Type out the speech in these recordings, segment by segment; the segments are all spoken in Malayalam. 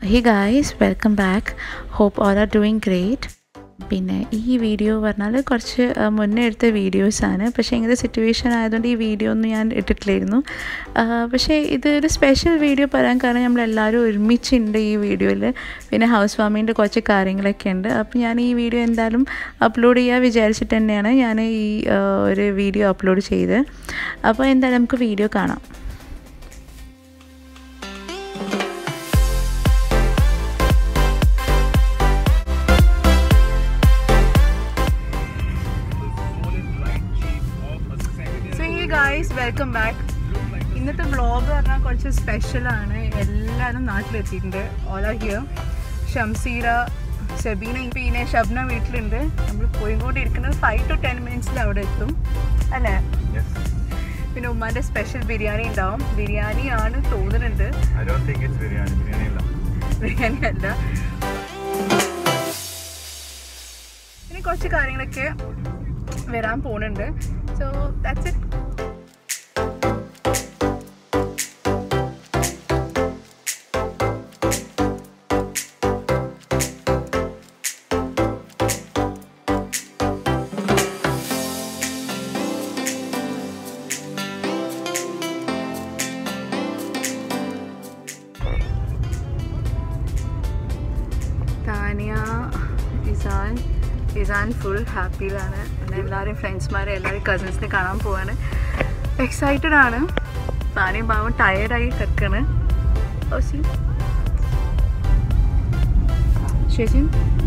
Hey guys welcome back hope all are doing great പിന്നെ ഈ വീഡിയോ പറഞ്ഞാൽ കുറച്ച് ആ, മുന്നേ എടുത്ത വീഡിയോസാണ് പക്ഷേ ഇങ്ങനത്തെ സിറ്റുവേഷൻ ആയതുകൊണ്ട് ഈ വീഡിയോ ഒന്നും ഞാൻ ഇട്ടിട്ടില്ലായിരുന്നു ആ, പക്ഷേ ഇത് ഒരു സ്പെഷ്യൽ വീഡിയോ പറയാൻ കാരണം നമ്മളെല്ലാവരും ഒരുമിച്ചുണ്ട് ഈ വീഡിയോയിൽ പിന്നെ ഹൗസ് വാമിൻ്റെ കുറച്ച് കാര്യങ്ങളൊക്കെ ഉണ്ട് അപ്പോൾ ഞാൻ ഈ വീഡിയോ എന്തായാലും അപ്ലോഡ് ചെയ്യാൻ വിചാരിച്ചിട്ട് തന്നെയാണ് ഞാൻ ഈ ആ, ഒരു വീഡിയോ അപ്ലോഡ് ചെയ്ത് അപ്പോൾ എന്തായാലും നമുക്ക് വീഡിയോ കാണാം സോ ഈ ഗായ്സ് വെൽക്കം ബാക്ക് ഇന്നത്തെ വ്ളോഗ് പറഞ്ഞാൽ കുറച്ച് സ്പെഷ്യലാണ് എല്ലാവരും നാട്ടിലെത്തിയിട്ടുണ്ട് all are here Shamseera Shabeena പിന്നെ ഷബ്ന വീട്ടിലുണ്ട് നമ്മൾ പോയിക്കൊണ്ടിരിക്കുന്നത് ഫൈവ് ടു ടെൻ മിനിറ്റ്സിൽ അവിടെ എത്തും അല്ലേ പിന്നെ ഉമ്മാൻ്റെ സ്പെഷ്യൽ ബിരിയാണി ഉണ്ടാവും ബിരിയാണി ആണ് തോന്നുന്നുണ്ട് I don't think it's biryani. Biryani അല്ല. ബിരിയാണി അല്ല പിന്നെ കുറച്ച് കാര്യങ്ങളൊക്കെ വരാൻ പോകുന്നുണ്ട് so that's it Thaniya Izaan Izaan full ഹാപ്പിയിലാണ് പിന്നെ എല്ലാവരും ഫ്രണ്ട്സ്മാരെ എല്ലാവരും കസിൻസിനെ കാണാൻ പോവാണ് എക്സൈറ്റഡ് ആണ് താനിയും പാവം ടയേർഡായി കിടക്കാണ് ഓസി ശരി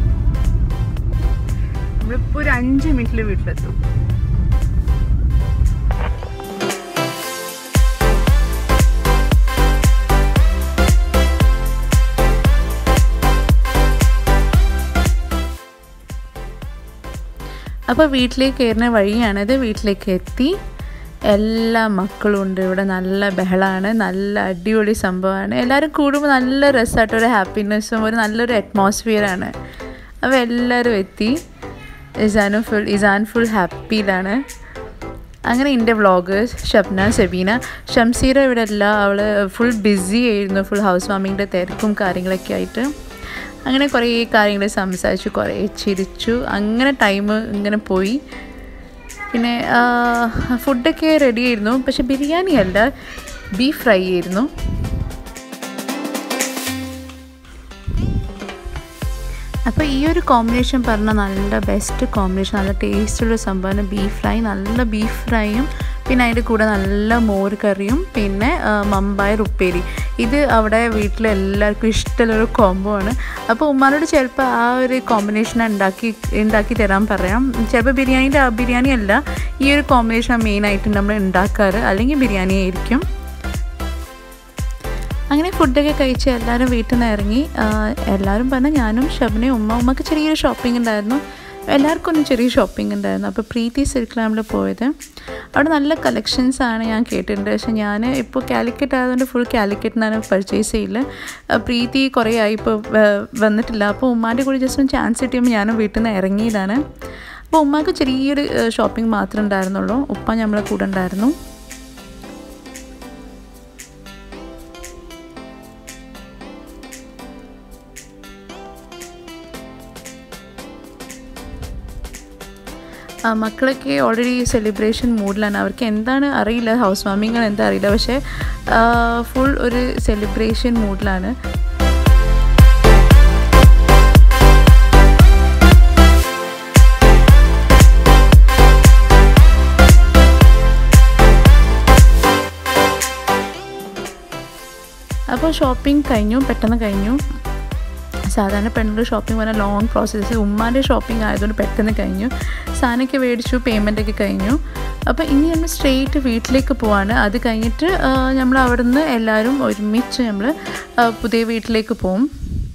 നമ്മളിപ്പോൾ ഒരു അഞ്ച് മിനിറ്റിൽ വീട്ടിലെത്തും അപ്പോൾ വീട്ടിലേക്ക് കയറുന്ന വഴിയാണിത് വീട്ടിലേക്ക് എത്തി എല്ലാ മക്കളും ഉണ്ട് ഇവിടെ നല്ല ബഹളമാണ് നല്ല അടിപൊളി സംഭവമാണ് എല്ലാവരും കൂടുമ്പോൾ നല്ല രസമായിട്ട് ഒരു ഹാപ്പിനെസ്സും ഒരു നല്ലൊരു അറ്റ്മോസ്ഫിയറാണ് അപ്പോൾ എല്ലാവരും എത്തി ഇസാനും ഫുൾ ഇസാൻ ഫുൾ ഹാപ്പിയിലാണ് അങ്ങനെ എൻ്റെ വ്ളോഗേഴ്സ് ഷബ്ന സെബീന ഷംസീറ ഇവിടെ അല്ല അവൾ ഫുൾ ബിസി ആയിരുന്നു ഫുൾ ഹൗസ് വാമിങ്ങിൻ്റെ തിരക്കും കാര്യങ്ങളൊക്കെ ആയിട്ട് അങ്ങനെ കുറേ കാര്യങ്ങൾ സംസാരിച്ചു കുറേ ചിരിച്ചു അങ്ങനെ ടൈം ഇങ്ങനെ പോയി പിന്നെ ആ, ഫുഡൊക്കെ റെഡി ആയിരുന്നു പക്ഷെ ബിരിയാണി അല്ല ബീഫ് ഫ്രൈ ആയിരുന്നു അപ്പോൾ ഈ ഒരു കോമ്പിനേഷൻ പറഞ്ഞാൽ നല്ല ബെസ്റ്റ് കോമ്പിനേഷൻ നല്ല ടേസ്റ്റുള്ള സംഭവമാണ് ബീഫ് ഫ്രൈ നല്ല ബീഫ് ഫ്രൈയും പിന്നെ അതിൻ്റെ കൂടെ നല്ല മോര് കറിയും പിന്നെ ആ, മമ്പായർ ഉപ്പേരി ഇത് അവിടെ വീട്ടിൽ എല്ലാവർക്കും ഇഷ്ടമുള്ളൊരു കോംബോ ആണ് അപ്പോൾ ഉമ്മാനോട് ചിലപ്പോൾ ആ ഒരു കോമ്പിനേഷൻ ഉണ്ടാക്കി ഉണ്ടാക്കി തരാൻ പറയാം ചിലപ്പോൾ ബിരിയാണിൻ്റെ ബിരിയാണി അല്ല ഈ ഒരു കോമ്പിനേഷൻ മെയിനായിട്ട് നമ്മൾ ഉണ്ടാക്കാറ് അല്ലെങ്കിൽ ബിരിയാണി ആയിരിക്കും അങ്ങനെ ഫുഡൊക്കെ കഴിച്ച് എല്ലാവരും വീട്ടിൽ നിന്ന് ഇറങ്ങി ആ, എല്ലാവരും പറഞ്ഞാൽ ഞാനും ഷബനയും ഉമ്മ ഉമ്മക്ക് ചെറിയൊരു ഷോപ്പിംഗ് ഉണ്ടായിരുന്നു എല്ലാവർക്കും ഒന്ന് ചെറിയ ഷോപ്പിംഗ് ഉണ്ടായിരുന്നു അപ്പോൾ പ്രീതി സിൽക്ക് ലാമ്പിൽ പോയത് അവിടെ നല്ല കളക്ഷൻസ് ആണ് ഞാൻ കേട്ടിട്ടുണ്ട് പക്ഷെ ഞാൻ ഇപ്പോൾ കാലിക്കറ്റ് ആയതുകൊണ്ട് ഫുൾ കാലിക്കറ്റ് നിന്നാണ് പർച്ചേസ് ചെയ്യില്ല ആ, പ്രീതി കുറേ ആയി ഇപ്പോൾ വന്നിട്ടില്ല അപ്പോൾ ഉമ്മാൻ്റെ കൂടെ ജസ്റ്റ് ഒന്ന് ചാൻസ് കിട്ടിയപ്പോൾ ഞാനും വീട്ടിൽ നിന്ന് ഇറങ്ങിയതാണ് അപ്പോൾ ഉമ്മാക്ക് ചെറിയൊരു ഷോപ്പിംഗ് മാത്രമേ ഉണ്ടായിരുന്നുള്ളൂ ഉപ്പ നമ്മളെ കൂടെ ഉണ്ടായിരുന്നു ആ, മക്കളൊക്കെ ഓൾറെഡി സെലിബ്രേഷൻ മൂഡിലാണ് അവർക്ക് എന്താണ് അറിയില്ല ഹൗസ് വാമിങ് എന്താ അറിയില്ല പക്ഷേ ഫുൾ ഒരു സെലിബ്രേഷൻ മൂഡിലാണ് അപ്പോൾ ഷോപ്പിംഗ് കഴിഞ്ഞു പെട്ടെന്ന് കഴിഞ്ഞു സാധാരണ പെണ്ണുങ്ങളുടെ ഷോപ്പിംഗ് പറഞ്ഞാൽ ലോങ് പ്രോസസ്സ് ഉമ്മാൻ്റെ ഷോപ്പിംഗ് ആയതുകൊണ്ട് പെട്ടെന്ന് കഴിഞ്ഞു സാധനമൊക്കെ മേടിച്ചു പേയ്മെൻ്റ് ഒക്കെ കഴിഞ്ഞു അപ്പോൾ ഇനി നമ്മൾ സ്ട്രെയിറ്റ് വീട്ടിലേക്ക് പോവാണ് അത് കഴിഞ്ഞിട്ട് നമ്മൾ അവിടെ നിന്ന് എല്ലാവരും ഒരുമിച്ച് നമ്മൾ പുതിയ വീട്ടിലേക്ക് പോവും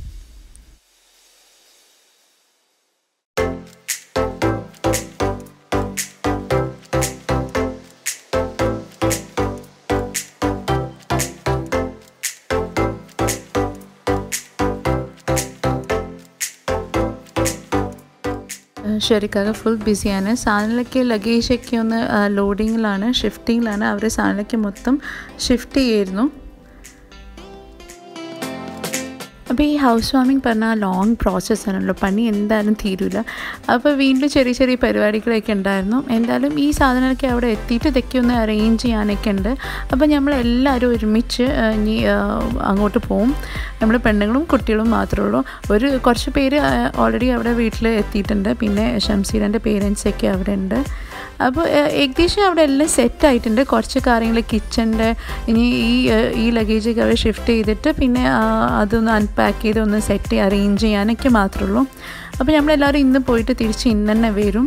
ഷെറിക്കാക ഫുൾ ബിസിയാണ് സാധനങ്ങളൊക്കെ ലഗേജൊക്കെ ഒന്ന് ലോഡിങ്ങിലാണ് ഷിഫ്റ്റിങ്ങിലാണ് അവർ സാധനങ്ങളൊക്കെ മൊത്തം ഷിഫ്റ്റ് ചെയ്യായിരുന്നു അപ്പോൾ ഈ ഹൗസ് വാമിങ് പറഞ്ഞാൽ ലോങ് പ്രോസസ്സാണല്ലോ പണി എന്തായാലും തീരില്ല അപ്പോൾ വീട്ടിൽ ചെറിയ ചെറിയ പരിപാടികളൊക്കെ ഉണ്ടായിരുന്നു എന്തായാലും ഈ സാധനമൊക്കെ അവിടെ എത്തിയിട്ട് ഇതൊക്കെ ഒന്ന് അറേഞ്ച് ചെയ്യാനൊക്കെ ഉണ്ട് അപ്പോൾ നമ്മൾ എല്ലാവരും ഒരുമിച്ച് ആ, ഇനി ആ, അങ്ങോട്ട് പോവും നമ്മൾ പെണ്ണുങ്ങളും കുട്ടികളും മാത്രമേ ഉള്ളൂ ഒരു കുറച്ച് പേര് ഓൾറെഡി അവിടെ വീട്ടിൽ എത്തിയിട്ടുണ്ട് പിന്നെ ഷംസീരൻ്റെ പേരൻസൊക്കെ അവിടെ ഉണ്ട് അപ്പോൾ ഏഹ്, ഏകദേശം അവിടെ എല്ലാം സെറ്റ് ആയിട്ടുണ്ട് കുറച്ച് കാര്യങ്ങൾ കിച്ചൻ്റെ ഇനി ഈ ഏഹ്, ഈ ലഗേജൊക്കെ അവിടെ ഷിഫ്റ്റ് ചെയ്തിട്ട് പിന്നെ ആ, അതൊന്ന് അൺപാക്ക് ചെയ്ത് ഒന്ന് സെറ്റ് അറേഞ്ച് ചെയ്യാനൊക്കെ മാത്രമേ ഉള്ളൂ അപ്പോൾ നമ്മളെല്ലാവരും ഇന്ന് പോയിട്ട് തിരിച്ച് ഇന്ന് തന്നെ വരും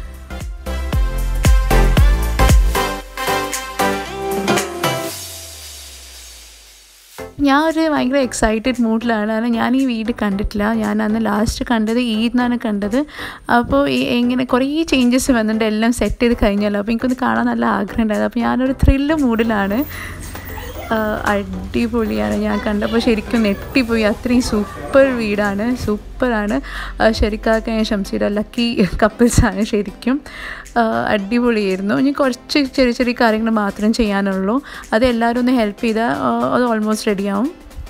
ഞാൻ ഒരു ഭയങ്കര എക്സൈറ്റഡ് മൂഡിലാണ് കാരണം ഞാൻ ഈ വീട് കണ്ടിട്ടില്ല ഞാൻ അന്ന് ലാസ്റ്റ് കണ്ടത് ഈദിനാണ് കണ്ടത് അപ്പോൾ ഈ- ഇങ്ങനെ കുറേ ചേഞ്ചസ് വന്നിട്ടുണ്ട് എല്ലാം സെറ്റ് ചെയ്ത് കഴിഞ്ഞല്ലോ അപ്പോൾ എനിക്കൊന്ന് കാണാൻ നല്ല ആഗ്രഹം ഉണ്ടായിരുന്നു അപ്പോൾ ഞാനൊരു ത്രില്ല് മൂഡിലാണ് ആഹ് അടിപൊളിയാണ് ഞാൻ കണ്ടപ്പോൾ ശരിക്കും നെട്ടിപ്പോയി അത്രയും സൂപ്പർ വീടാണ് സൂപ്പറാണ് ശരിക്കാക്ക ഷംസീര ലക്കി കപ്പിൾസാണ് ശരിക്കും ആഹ് അടിപൊളിയായിരുന്നു ഇനി കുറച്ച് ചെറിയ ചെറിയ കാര്യങ്ങൾ മാത്രം ചെയ്യാനുള്ളൂ അത് എല്ലാവരും ഒന്ന് ഹെൽപ്പ് ചെയ്താൽ ആഹ് അത് ഓൾമോസ്റ്റ് റെഡിയാവും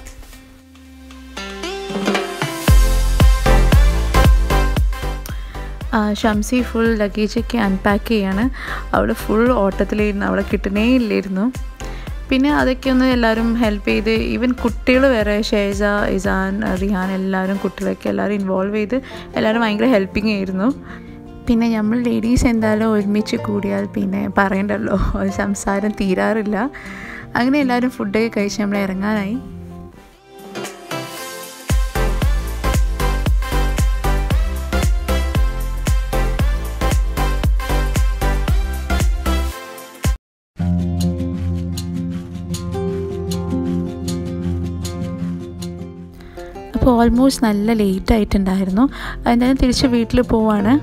ആ, ഷംസി ഫുൾ ലഗേജൊക്കെ അൺപാക്ക് ചെയ്യാണ് അവൾ ഫുൾ ഓട്ടത്തിലായിരുന്നു അവളെ കിട്ടുന്നേ ഇല്ലായിരുന്നു പിന്നെ അതൊക്കെ ഒന്ന് എല്ലാവരും ഹെൽപ്പ് ചെയ്ത് ഈവൻ കുട്ടികൾ വേറെ ഷേജ ഇസാൻ റിഹാൻ എല്ലാവരും കുട്ടികളൊക്കെ എല്ലാവരും ഇൻവോൾവ് ചെയ്ത് എല്ലാവരും ഭയങ്കര ഹെൽപ്പിംഗ് ആയിരുന്നു പിന്നെ നമ്മൾ ലേഡീസ് എന്തായാലും ഒരുമിച്ച് കൂടിയാൽ പിന്നെ പറയണ്ടല്ലോ സംസാരം തീരാറില്ല അങ്ങനെ എല്ലാവരും ഫുഡൊക്കെ കഴിച്ച് നമ്മൾ ഇറങ്ങാനായി അപ്പോൾ ഓൾമോസ്റ്റ് നല്ല ലേറ്റ് ആയിട്ടുണ്ടായിരുന്നു എന്തായാലും തിരിച്ച് വീട്ടിൽ പോവാണ്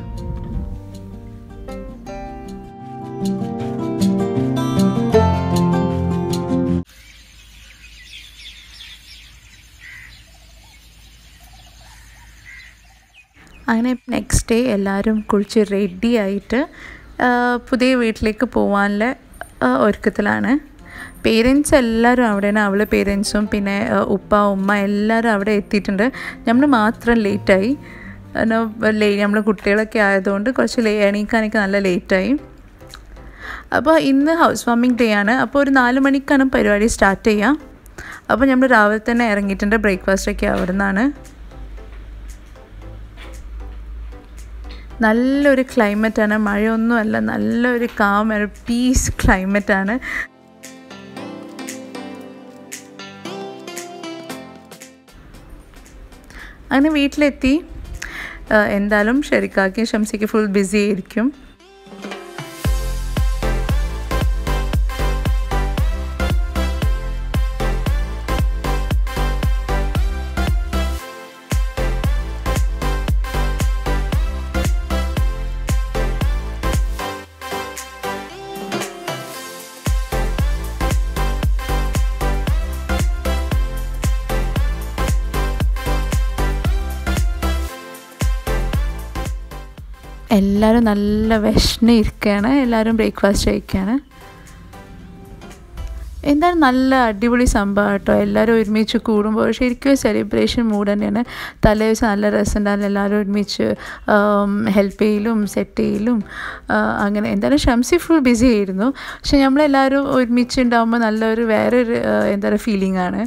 അങ്ങനെ നെക്സ്റ്റ് ഡേ എല്ലാവരും കുളിച്ച് റെഡി ആയിട്ട് ആ, പുതിയ വീട്ടിലേക്ക് പോകാനുള്ള ആ, ഒരുക്കത്തിലാണ് പേരൻസ് എല്ലാവരും അവിടെയാണ് അവളെ പേരൻസും പിന്നെ ആ, ഉപ്പ ഉമ്മ എല്ലാവരും അവിടെ എത്തിയിട്ടുണ്ട് നമ്മൾ മാത്രം ലേറ്റായി ലേ നമ്മൾ കുട്ടികളൊക്കെ ആയതുകൊണ്ട് കുറച്ച് ലേ എണീക്കാനൊക്കെ നല്ല ലേറ്റായി അപ്പോൾ ഇന്ന് ഹൗസ് വാമിംഗ് ഡേ ആണ് അപ്പോൾ ഒരു നാല് മണിക്കാണ് പരിപാടി സ്റ്റാർട്ട് ചെയ്യുക അപ്പോൾ നമ്മൾ രാവിലെ തന്നെ ഇറങ്ങിയിട്ടുണ്ട് ബ്രേക്ക്ഫാസ്റ്റൊക്കെ അവിടെ നിന്നാണ് നല്ലൊരു ക്ലൈമറ്റാണ് മഴയൊന്നുമല്ല നല്ലൊരു കാം ഒരു പീസ് ക്ലൈമറ്റാണ് അങ്ങനെ വീട്ടിലെത്തി ആ, എന്തായാലും ഷെറിക്കാക്കി ഷംസിക്ക് ഫുൾ ബിസി ആയിരിക്കും എല്ലാവരും നല്ല വിഷന്ന് ഇരിക്കുകയാണ് എല്ലാവരും ബ്രേക്ക്ഫാസ്റ്റ് കഴിക്കുകയാണ് എന്താണ് നല്ല അടിപൊളി സംഭവം കേട്ടോ എല്ലാവരും ഒരുമിച്ച് കൂടുമ്പോൾ ശരിക്കും സെലിബ്രേഷൻ മൂഡ് തന്നെയാണ് തലേ ദിവസം നല്ല രസമുണ്ടായിരുന്നു എല്ലാവരും ഒരുമിച്ച് ഹെൽപ്പ് ചെയ്യലും സെറ്റ് ചെയ്യലും ആ, അങ്ങനെ എന്തായാലും ഷംസി ഫുൾ ബിസി ആയിരുന്നു പക്ഷെ നമ്മളെല്ലാവരും ഒരുമിച്ച് ഉണ്ടാകുമ്പോൾ നല്ലൊരു വേറൊരു ആ, എന്താ പറയുക ഫീലിംഗ് ആണ്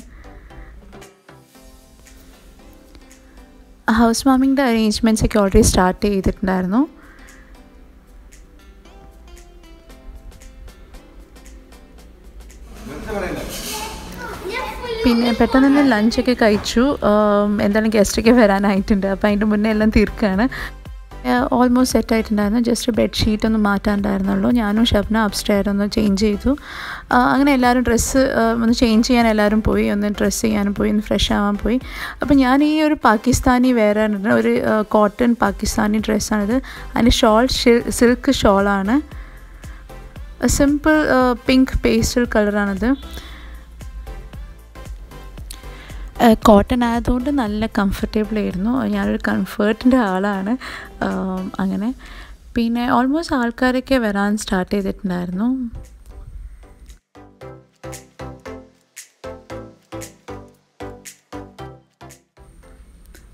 ഹൗസ് വാമിങ്ങിൻ്റെ അറേഞ്ച്മെൻറ്റ്സ് ഒക്കെ ഓൾറെഡി സ്റ്റാർട്ട് ചെയ്തിട്ടുണ്ടായിരുന്നു പിന്നെ പെട്ടെന്ന് തന്നെ ലഞ്ചൊക്കെ കഴിച്ചു ആം, എന്തായാലും ഗസ്റ്റൊക്കെ വരാനായിട്ടുണ്ട് അപ്പോൾ അതിൻ്റെ മുന്നേ എല്ലാം തീർക്കുകയാണ് ഓൾമോസ്റ്റ് സെറ്റ് ആയിട്ടുണ്ടായിരുന്നു ജസ്റ്റ് ബെഡ്ഷീറ്റ് ഒന്ന് മാറ്റാണ്ടായിരുന്നുള്ളൂ ഞാനും ഷബ്ന അപ്സ്റ്റെയർ ഒന്ന് ചേഞ്ച് ചെയ്തു ആ, അങ്ങനെ എല്ലാവരും ഡ്രസ്സ് ഒന്ന് ചേഞ്ച് ചെയ്യാൻ എല്ലാവരും പോയി ഒന്ന് ഡ്രസ്സ് ചെയ്യാനും പോയി ഒന്ന് ഫ്രഷ് ആവാൻ പോയി അപ്പോൾ ഞാൻ ഈ ഒരു പാകിസ്ഥാനി വേറെ ഒരു കോട്ടൺ പാകിസ്ഥാനി ഡ്രസ്സാണിത് അതിൻ്റെ ഷോൾ സിൽക്ക് ഷോളാണ് സിമ്പിൾ പിങ്ക് പേസ്റ്റൽ കളറാണിത് കോട്ടൺ ആയതുകൊണ്ട് നല്ല കംഫർട്ടബിൾ ആയിരുന്നു ഞാനൊരു കംഫേർട്ടിൻ്റെ ആളാണ് ആം, അങ്ങനെ പിന്നെ ഓൾമോസ്റ്റ് ആൾക്കാരൊക്കെ വരാൻ സ്റ്റാർട്ട് ചെയ്തിട്ടുണ്ടായിരുന്നു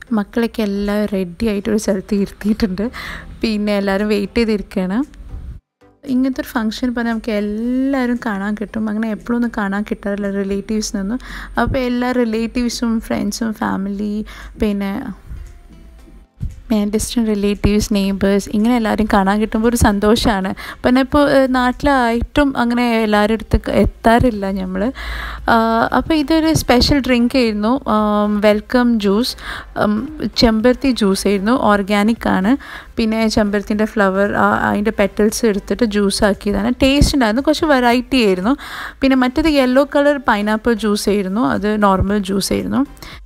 മക്കളൊക്കെ എല്ലാം റെഡി ആയിട്ട് ഒരു സ്ഥലത്ത് ഇരുത്തിയിട്ടുണ്ട് പിന്നെ എല്ലാവരും വെയിറ്റ് ചെയ്തിരിക്കുകയാണ് ഇങ്ങനത്തെ ഒരു ഫംഗ്ഷൻ പറഞ്ഞാൽ നമുക്ക് എല്ലാവരും കാണാൻ കിട്ടും അങ്ങനെ എപ്പോഴും ഒന്നും കാണാൻ കിട്ടാറില്ല റിലേറ്റീവ്സിനൊന്നും അപ്പോൾ എല്ലാ റിലേറ്റീവ്സും ഫ്രണ്ട്സും ഫാമിലി പിന്നെ ഡിസ്റ്റൻറ്റ് റിലേറ്റീവ്സ് നെയ്ബേഴ്സ് ഇങ്ങനെ എല്ലാവരും കാണാൻ കിട്ടുമ്പോൾ ഒരു സന്തോഷമാണ് പിന്നെ ഇപ്പോൾ നാട്ടിലായിട്ടും അങ്ങനെ എല്ലാവരുടെ അടുത്ത് എത്താറില്ല നമ്മൾ അപ്പോൾ ഇതൊരു സ്പെഷ്യൽ ഡ്രിങ്ക് ആയിരുന്നു വെൽക്കം ജ്യൂസ് ചെമ്പരത്തി ജ്യൂസ് ആയിരുന്നു ഓർഗാനിക് ആണ് പിന്നെ ചെമ്പരത്തിൻ്റെ ഫ്ലവർ അതിൻ്റെ പെറ്റൽസ് എടുത്തിട്ട് ജ്യൂസ് ആക്കിയതാണ് ടേസ്റ്റ് ഉണ്ടായിരുന്നു കുറച്ച് വെറൈറ്റി ആയിരുന്നു പിന്നെ മറ്റേത് യെല്ലോ കളർ പൈനാപ്പിൾ ജ്യൂസ് ആയിരുന്നു അത് നോർമൽ ജ്യൂസ് ആയിരുന്നു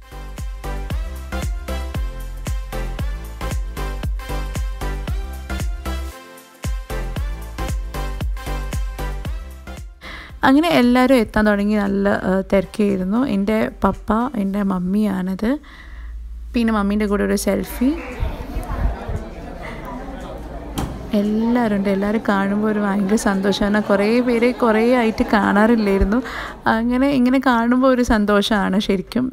അങ്ങനെ എല്ലാവരും എത്താൻ തുടങ്ങി നല്ല തിരക്കായിരുന്നു എൻ്റെ പപ്പ എൻ്റെ മമ്മിയാണത് പിന്നെ മമ്മീൻ്റെ കൂടെ ഒരു സെൽഫി എല്ലാവരും ഉണ്ട് എല്ലാവരും കാണുമ്പോൾ ഒരു ഭയങ്കര സന്തോഷമാണ് കുറേ പേര് കുറേ ആയിട്ട് കാണാറില്ലായിരുന്നു അങ്ങനെ ഇങ്ങനെ കാണുമ്പോൾ ഒരു സന്തോഷമാണ് ശരിക്കും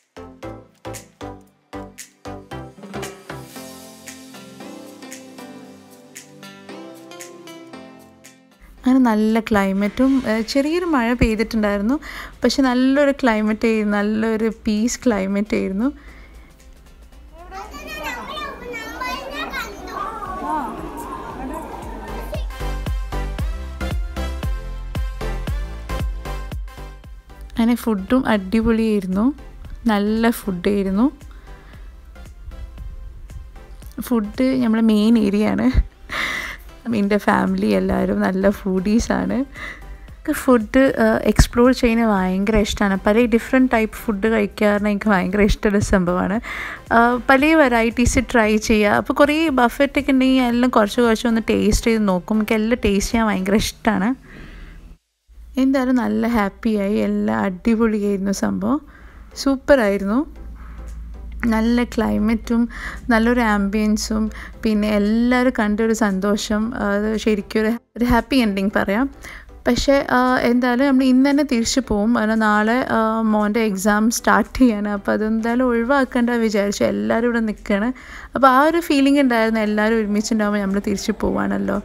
അങ്ങനെ നല്ല ക്ലൈമറ്റും ചെറിയൊരു മഴ പെയ്തിട്ടുണ്ടായിരുന്നു പക്ഷെ നല്ലൊരു ക്ലൈമറ്റ് ആയിരുന്നു നല്ലൊരു പീസ് ക്ലൈമറ്റ് ആയിരുന്നു അങ്ങനെ ഫുഡും അടിപൊളിയായിരുന്നു നല്ല ഫുഡായിരുന്നു ഫുഡ് നമ്മളെ മെയിൻ ഏരിയ ആണ് എൻ്റെ ഫാമിലി എല്ലാവരും നല്ല ഫുഡീസാണ് ഫുഡ് എക്സ്പ്ലോർ ചെയ്യുന്നത് ഭയങ്കര ഇഷ്ടമാണ് പല ഡിഫറെൻറ്റ് ടൈപ്പ് ഫുഡ് കഴിക്കാറുണ്ട് എനിക്ക് ഭയങ്കര ഇഷ്ടമുള്ള സംഭവമാണ് പല വെറൈറ്റീസ് ട്രൈ ചെയ്യുക അപ്പോൾ കുറേ ബഫറ്റൊക്കെ ഉണ്ടെങ്കിൽ എല്ലാം കുറച്ച് കുറച്ച് ഒന്ന് ടേസ്റ്റ് ചെയ്ത് നോക്കും എനിക്ക് എല്ലാം ടേസ്റ്റ് ചെയ്യാൻ ഭയങ്കര ഇഷ്ടമാണ് എന്തായാലും നല്ല ഹാപ്പിയായി എല്ലാം അടിപൊളിയായിരുന്നു സംഭവം സൂപ്പറായിരുന്നു നല്ല ക്ലൈമറ്റും നല്ലൊരു ആംബിയൻസും പിന്നെ എല്ലാവരും കണ്ടൊരു സന്തോഷം അത് ശരിക്കും ഒരു ഒരു ഹാപ്പി എൻഡിങ് പറയാം പക്ഷേ എന്തായാലും നമ്മൾ ഇന്ന് തന്നെ തിരിച്ചു പോകും കാരണം നാളെ മോൻ്റെ എക്സാം സ്റ്റാർട്ട് ചെയ്യാണ് അപ്പോൾ അതെന്തായാലും ഒഴിവാക്കേണ്ട വിചാരിച്ചു എല്ലാവരും ഇവിടെ നിൽക്കുകയാണ് അപ്പോൾ ആ ഒരു ഫീലിംഗ് ഉണ്ടായിരുന്നു എല്ലാവരും ഒരുമിച്ചുണ്ടാകുമ്പോൾ നമ്മൾ തിരിച്ചു പോവാണല്ലോ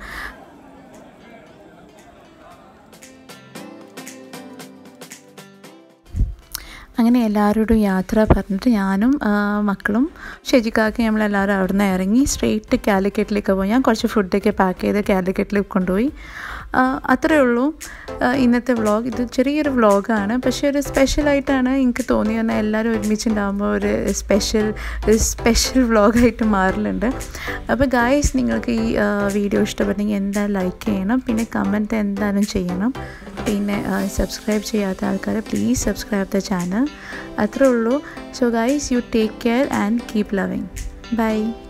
അങ്ങനെ എല്ലാവരോടും യാത്ര പറഞ്ഞിട്ട് ഞാനും മക്കളും ഷെജിക്കാക്കി നമ്മളെല്ലാവരും അവിടെ നിന്ന് ഇറങ്ങി സ്ട്രെയിറ്റ് കാലിക്കറ്റിലേക്ക് പോയി ഞാൻ കുറച്ച് ഫുഡൊക്കെ പാക്ക് ചെയ്ത് കാലിക്കറ്റിലേക്ക് കൊണ്ടുപോയി അത്രയേ ഉള്ളൂ ഇന്നത്തെ വ്ളോഗ് ഇത് ചെറിയൊരു വ്ളോഗാണ് പക്ഷേ ഒരു സ്പെഷ്യലായിട്ടാണ് എനിക്ക് തോന്നി കാരണം എല്ലാവരും ഒരുമിച്ചുണ്ടാകുമ്പോൾ ഒരു സ്പെഷ്യൽ ഒരു സ്പെഷ്യൽ വ്ളോഗായിട്ട് മാറലുണ്ട് അപ്പോൾ ഗായ്സ് നിങ്ങൾക്ക് ഈ വീഡിയോ ഇഷ്ടപ്പെട്ടെങ്കിൽ എന്തായാലും ലൈക്ക് ചെയ്യണം പിന്നെ കമൻറ്റ് എന്തായാലും ചെയ്യണം പിന്നെ സബ്സ്ക്രൈബ് ചെയ്യാത്ത ആൾക്കാർ പ്ലീസ് സബ്സ്ക്രൈബ് ദ ചാനൽ അത്രേ ഉള്ളൂ so guys you take care and keep loving by